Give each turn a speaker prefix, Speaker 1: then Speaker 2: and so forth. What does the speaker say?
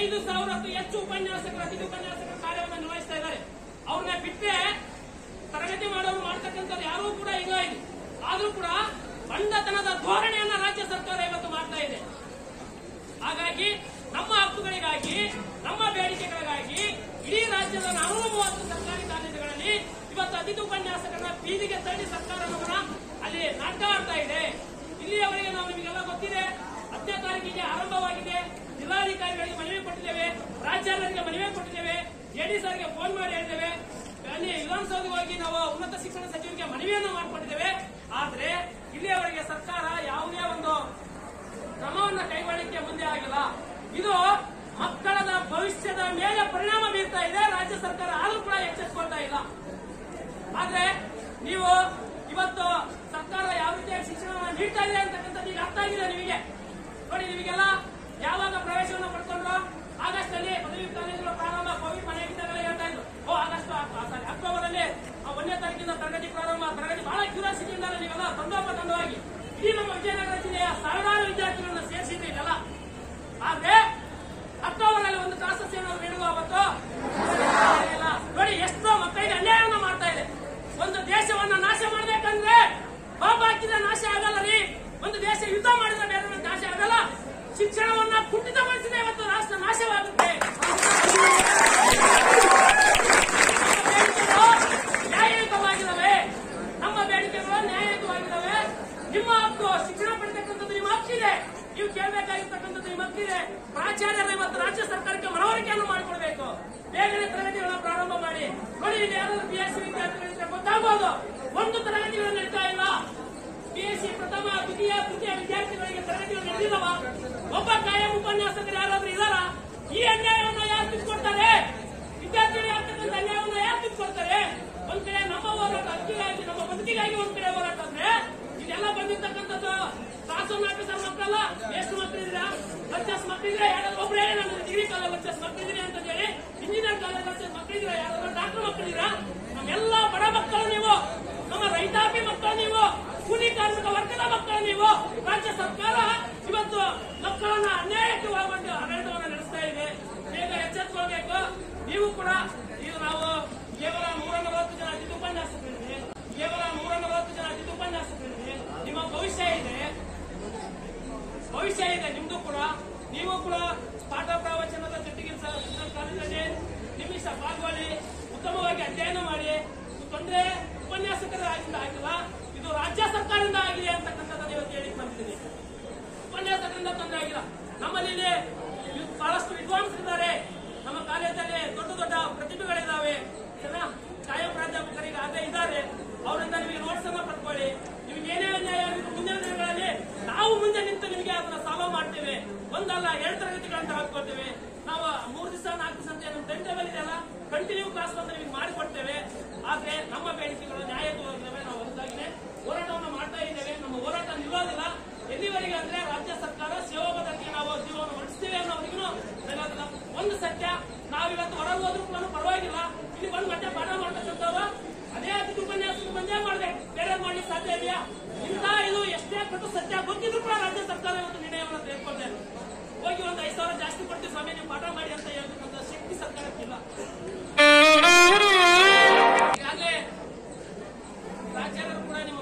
Speaker 1: ಐದು ಸಾವಿರಕ್ಕೂ ಹೆಚ್ಚು ಉಪನ್ಯಾಸಕರು ಅತಿಥಿ ಉಪನ್ಯಾಸಕರ ಕಾರ್ಯವನ್ನು ನಿರ್ವಹಿಸ್ತಾ ಇದ್ದಾರೆ ಅವ್ರನ್ನ ಬಿಟ್ಟರೆ ತರಗತಿ ಮಾಡೋರು ಮಾಡ್ತಕ್ಕಂಥದ್ದು ಯಾರೂ ಕೂಡ ಈಗ ಇದೆ ಆದ್ರೂ ಕೂಡ ಬಂಡತನದ ಧೋರಣೆಯನ್ನ ರಾಜ್ಯ ಸರ್ಕಾರ ಇವತ್ತು ಮಾಡ್ತಾ ಇದೆ ಹಾಗಾಗಿ ನಮ್ಮ ಹಕ್ಕುಗಳಿಗಾಗಿ ನಮ್ಮ ಬೇಡಿಕೆಗಳಿಗಾಗಿ ಇಡೀ ರಾಜ್ಯದ ನಾನೂರ ಮೂವತ್ತು ಸರ್ಕಾರಿ ಕಾಲೇಜುಗಳಲ್ಲಿ ಇವತ್ತು ಅತಿಥಿ ಉಪನ್ಯಾಸಕರನ್ನ ಬೀದಿಗೆ ತಳ್ಳಿ ಸರ್ಕಾರ ನಮ್ಮನ್ನ ಅಲ್ಲಿ ನಾಟಕ ಆಡ್ತಾ ಇದೆ ಇಲ್ಲಿಯವರೆಗೆ ನಾವು ನಿಮಗೆಲ್ಲ ಗೊತ್ತಿದೆ ಹತ್ತನೇ ತಾರೀಕಿಗೆ ಆರಂಭವಾಗಿದೆ ಜಿಲ್ಲಾಧಿಕಾರಿಗಳಿಗೆ ಮನವಿ ಕೊಟ್ಟಿದ್ದೇವೆ ರಾಜ್ಯಾಧ್ಯಕ್ಷರಿಗೆ ಮನವಿ ಕೊಟ್ಟಿದ್ದೇವೆ ಎಡಿ ಸರ್ಗೆ ಫೋನ್ ಮಾಡಿ ಹೇಳಿದ್ದೇವೆ ಅಲ್ಲಿ ವಿಧಾನಸೌಧಕ್ಕೆ ಹೋಗಿ ನಾವು ಉನ್ನತ ಶಿಕ್ಷಣ ಸಚಿವರಿಗೆ ಮನವಿಯನ್ನು ಮಾಡಿಕೊಂಡಿದ್ದೇವೆ ಆದ್ರೆ ಇಲ್ಲಿಯವರೆಗೆ ಸರ್ಕಾರ ಯಾವುದೇ ಒಂದು ಕ್ರಮವನ್ನ ಕೈಗೊಳ್ಳಲಿಕ್ಕೆ ಮುಂದೆ ಆಗಿಲ್ಲ ಇದು ಮಕ್ಕಳದ ಭವಿಷ್ಯದ ಮೇಲೆ ಪರಿಣಾಮ ಬೀರ್ತಾ ಇದೆ ರಾಜ್ಯ ಸರ್ಕಾರ ಆದ್ರೂ ಕೂಡ ಎಚ್ಚೆತ್ತುಕೊಳ್ತಾ ಇಲ್ಲ ಆದ್ರೆ ನೀವು ಇವತ್ತು ಸರ್ಕಾರ ಯಾವ ರೀತಿಯಾಗಿ ಶಿಕ್ಷಣವನ್ನು ನೀಡ್ತಾ ಇದೆ ಅಂತಕ್ಕಂಥದ್ದು ಈಗ ಅರ್ಥ ಆಗಿದೆ ನಿಮಗೆ ನೋಡಿ ನಿಮಗೆಲ್ಲ ಯಾವಾಗ ಪ್ರವೇಶವನ್ನು ಪಡ್ಕೊಂಡ್ರು ಆಗಸ್ಟ್ ಅಲ್ಲಿ ಪದವಿ ಕಾಲೇಜುಗಳ ಪ್ರಾರಂಭ ಕೋವಿಡ್ ಮನೆಗಿದ್ದಾಗಲೇ ಹೇಳ್ತಾ ಇದ್ರು ಓ ಆಗಸ್ಟ್ ಸಾರಿ ಅಕ್ಟೋಬರ್ ಅಲ್ಲಿ ಆ ಒಂದನೇ ತಾರೀಕಿಂದ ತರಗತಿ ಪ್ರಾರಂಭ ತರಗತಿ ಬಹಳ ಕ್ಯೂರಿಯಾಸಿಟಿಯಿಂದ ನೀವೆಲ್ಲ ತಂಡೋಪ ತಂಡವಾಗಿ ಇಡೀ ನಮ್ಮ ವಿಜಯನಗರ ಜಿಲ್ಲೆಯ ಸಾವಿರಾರು ವಿದ್ಯಾರ್ಥಿಗಳನ್ನ ಸೇರಿಸಿದ್ರಿ ಇದೆಲ್ಲ ಆದ್ರೆ ಅಕ್ಟೋಬರ್ ಅಲ್ಲಿ ಒಂದು ಕ್ಲಾಸಸ್ ಏನಾದ್ರು ನೀಡುವ ಅವತ್ತು ಇಲ್ಲ. ನೋಡಿ ಎಷ್ಟೋ ಮಕ್ಕಳಿಗೆ ಅನ್ಯಾಯವನ್ನು ಮಾಡ್ತಾ ಇದೆ ಒಂದು ದೇಶವನ್ನ ನಾಶ ಮಾಡ್ಬೇಕಂದ್ರೆ ಬಾಂಬ್ ಹಾಕಿದ್ರೆ ನಾಶ ಆಗಲ್ಲ ರೀ ಒಂದು ದೇಶ ಯುದ್ಧ ಮಾಡಿದ್ರೆ ಬೇರೆ ನಾಶ ಆಗಲ್ಲ ಶಿಕ್ಷಣವನ್ನ ಕುಂಠಿತಗೊಳಿಸಿದ್ರೆ ಇವತ್ತು ರಾಷ್ಟ್ರ ನಾಶವಾಗುತ್ತೆ ಬೇಡಿಕೆಗಳು ನ್ಯಾಯಯುತವಾಗಿದ್ದಾವೆ ನಮ್ಮ ಬೇಡಿಕೆಗಳು ನ್ಯಾಯಯುತವಾಗಿದ್ದಾವೆ ನಿಮ್ಮ ಹಕ್ಕು ಶಿಕ್ಷಣ ಪಡೆತಕ್ಕಂಥದ್ದು ನಿಮ್ಮ ಹಕ್ಕಿದೆ ನೀವು ಕೇಳಬೇಕಾಗಿರ್ತಕ್ಕಂಥದ್ದು ನಿಮ್ಮ ಹಕ್ಕಿದೆ ಪ್ರಾಚಾರ್ಯರು ಇವತ್ತು ರಾಜ್ಯ ಸರ್ಕಾರಕ್ಕೆ ಮನವರಿಕೆಯನ್ನು ಮಾಡಿಕೊಡ್ಬೇಕು ಬೇಗನೆ ತರಗತಿಗಳನ್ನ ಪ್ರಾರಂಭ ಮಾಡಿ ನೋಡಿ ಇಲ್ಲಿ ಯಾರಾದ್ರೂ ಪಿ ಎಸ್ ಸಿ ವಿದ್ಯಾರ್ಥಿಗಳಿದ್ರೆ ಗೊತ್ತಾಗಬಹುದು ಒಂದು ತರಗತಿಗಳು ನಡೀತಾ ಇಲ್ಲ ಪಿ ಎಸ್ ಸಿ ಪ್ರಥಮ ದ್ವಿತೀಯ ತೃತೀಯ ವಿದ್ಯಾರ್ಥಿಗಳಿಗೆ ತರಗತಿಗಳು ನಡೆದಿಲ್ಲವ ಒಬ್ಬ ಕಾಯಂ ಉಪನ್ಯಾಸಕರು ಯಾರಾದ್ರೂ ಇದಾರ ಈ ಅನ್ಯಾಯವನ್ನು ಯಾರು ತಿಳ್ಕೊಡ್ತಾರೆ ವಿದ್ಯಾರ್ಥಿಗಳು ಆಗ್ತಕ್ಕಂಥ ಅನ್ಯಾಯವನ್ನು ಯಾರು ತಿಳ್ಕೊಡ್ತಾರೆ ಒಂದ್ ಕಡೆ ನಮ್ಮ ಹೋರಾಟ ಹಕ್ಕಿಗಾಗಿ ನಮ್ಮ ಬದುಕಿಗಾಗಿ ಒಂದ್ ಕಡೆ ಹೋರಾಟ ಅಂದ್ರೆ ಇದೆಲ್ಲ ಬಂದಿರ್ತಕ್ಕಂಥದ್ದು ಕಾಸು ಆಫೀಸರ್ ಮಕ್ಕಳಲ್ಲ ಎಷ್ಟು ಮಕ್ಕಳಿದ್ದೀರಾ ಲಕ್ಷಸ್ ಮಕ್ಕಳಿದ್ರೆ ಯಾರಾದ್ರೂ ಒಬ್ರು ಹೇಳಿ ನಾನು ಡಿಗ್ರಿ ಕಾಲೇಜ್ ಲಕ್ಷಸ್ ಮಕ್ಕಳಿದ್ದೀರಿ ಅಂತ ಹೇಳಿ ಇಂಜಿನಿಯರ್ ಕಾಲೇಜ್ ಲಕ್ಷಸ್ ಮಕ್ಕಳಿದ್ದೀರಾ ಯಾರಾದ್ರೂ ಡಾಕ್ಟರ್ ಮಕ್ಕಳಿದ್ದೀರಾ ನಮ್ಮೆಲ್ಲ ಬಡ ಮಕ್ಕಳು ನೀವು ನಮ್ಮ ರೈತಾಪಿ ಮಕ್ಕಳು ನೀವು ಕೂಲಿ ಕಾರ್ಮಿಕ ವರ್ಗದ ಮಕ್ಕಳು ನೀವು ರಾಜ್ಯ ಸರ್ಕಾರ ಇವತ್ತು ಮಕ್ಕಳನ್ನ ಅನ್ಯಾಯಕ್ಕೆ ಒಳಗೊಂಡು ಆಡಳಿತವನ್ನು ನಡೆಸ್ತಾ ಇದೆ ಬೇಗ ಎಚ್ಚೆತ್ತುಕೊಳ್ಬೇಕು ನೀವು ಕೂಡ ಇದು ನಾವು ಕೇವಲ ನೂರ ನಲವತ್ತು ಜನ ಅತಿಥಿ ಉಪನ್ಯಾಸಕರಿದೆ ಕೇವಲ ನೂರ ನಲವತ್ತು ಜನ ಅತಿಥಿ ಉಪನ್ಯಾಸಕರಿದೆ ನಿಮ್ಮ ಭವಿಷ್ಯ ಇದೆ ಭವಿಷ್ಯ ಇದೆ ನಿಮ್ದು ಕೂಡ ನೀವು ಕೂಡ ಪಾಠ ಪ್ರವಚನದ ಜೊತೆಗೆ ಸ- ಸ- ಕಾಲೇಜಲ್ಲಿ ನಿಮಿಷ ಭಾಗವಹಿಸಿ ಉತ್ತಮವಾಗಿ ಅಧ್ಯಯನ ಮಾಡಿ ತೊಂದರೆ ಉಪನ್ಯಾಸಕರ ಆಗಿಂದ ಆಗಿಲ್ಲ ಇದು ರಾಜ್ಯ ಸರ್ಕಾರದಿಂದ ಆಗಿದೆ ಅಂತಕ್ಕಂಥದ್ದು ಇವತ್ತು ಹೇಳಿ ಬಂದಿದ್ದೀನಿ ಉಪನ್ಯಾಸಕರಿಂದ ತೊಂದರೆ ಆಗಿಲ್ಲ ನಮ್ಮಲ್ಲಿ ಇಲ್ಲಿ ಇವ್- ಬಹಳಷ್ಟು ವಿದ್ವಾಂಸರಿದ್ದಾರೆ ನಮ್ಮ ಕಾಲೇಜಲ್ಲಿ ದೊಡ್ಡ ದೊಡ್ಡ ಪ್ರತಿಭೆಗಳಿದ್ದಾವೆ ಜನ ಕಾಯಂ ಪ್ರಾಧ್ಯಾಪಕರಿಗೆ ಅದೇ ಇದ್ದಾರೆ ಅವರಿಂದ ನಿಮಗೆ ನೋಟ್ಸ್ ಅನ್ನ ಪಡ್ಕೊಳ್ಳಿ ನಿಮ್ಗೆ ಏನೇ ಅನ್ಯಾಯ ಆಗಿದ್ರು ಮುಂದಿನ ದಿನಗಳಲ್ಲಿ ನಾವು ಮುಂದೆ ನಿಂತು ನಿಮಗೆ ಅದನ್ನ ಸಾಲ್ವ್ ಮಾಡ್ತೇವೆ ಒಂದಲ್ಲ ಎರಡು ತರಗತಿಗಳಂತ ಹಾಕೊಳ್ತೇವೆ ನಾವು ಮೂರು ದಿವಸ ನಾಲ್ಕು ದಿವಸ ಅಂತ ನಮ್ಮ ಟೈಮ್ ಟೇಬಲ್ ಇದೆಯಲ್ಲ ಕಂಟಿನ್ಯೂ ಕ್ಲಾಸ್ ಬಂದು ನಿಮಗೆ ಮಾಡಿಕೊಡ್ತೇವೆ ಆದ್ರೆ ನಮ್ಮ ಬೇಡಿಕೆಗಳು ನ್ಯಾಯಯುತವಾಗಿದ್ದಾವೆ ನಾವು ಒಂದಾಗಿದೆ ಹೋರಾಟವನ್ನು ಮಾಡ್ತಾ ಇದ್ದೇವೆ ನಮ್ಮ ಹೋರಾಟ ನಿಲ್ಲೋದಿಲ್ಲ ಎಲ್ಲಿವರೆಗೆ ಅಂದ್ರೆ ರಾಜ್ಯ ಸರ್ಕಾರ ಸೇವಾಬದ್ಧತೆಗೆ ನಾವು ಜೀವನ ನಡೆಸ್ತೀವಿ ಅನ್ನೋವರೆಗೂ ನಿಲ್ಲೋದಿಲ್ಲ ಒಂದು ಸತ್ಯ ನಾವಿವತ್ತು ಹೊರಗೆ ಹೋದ್ರೂ ಕೂಡ ಪರವಾಗಿಲ್ಲ ಇಲ್ಲಿ ಒಂದು ಗಂಟೆ ಪಾಠ ಮಾಡ್ತಕ್ಕಂಥವ್ರು ಅದೇ ಅತಿಥಿ ಉಪನ್ಯಾಸಕ್ಕೆ ಬಂದೇ ಮಾಡ್ಬೇಕು ಬೇರೆ ಮಾಡ್ಲಿಕ್ಕೆ ಸಾಧ್ಯ ಇದೆಯಾ ಇಂಥ ಇದು ಎಷ್ಟೇ ಕಟ್ಟು ಸತ್ಯ ಗೊತ್ತಿದ್ರು ಕೂಡ ರಾಜ್ಯ ಸರ್ಕಾರ ಇವತ್ತು ನಿರ್ಣಯವನ್ನು ತೆಗೆದುಕೊಳ್ತೇವೆ ಹೋಗಿ ಒಂದು ಐದು ಸಾವಿರ ಜಾಸ್ತಿ ಕೊಡ್ತೀವಿ ಸ್ವಾಮಿ ನೀವು ಪಾಠ ಮಾಡಿ ಅಂತ ಹೇಳ್ತಕ್ಕಂಥ ಶಕ್ತಿ ಸರ್ಕಾರಕ್ಕಿಲ್ಲ ಈಗಾಗಲೇ ರಾಜ್ಯಗಳು ಕೂಡ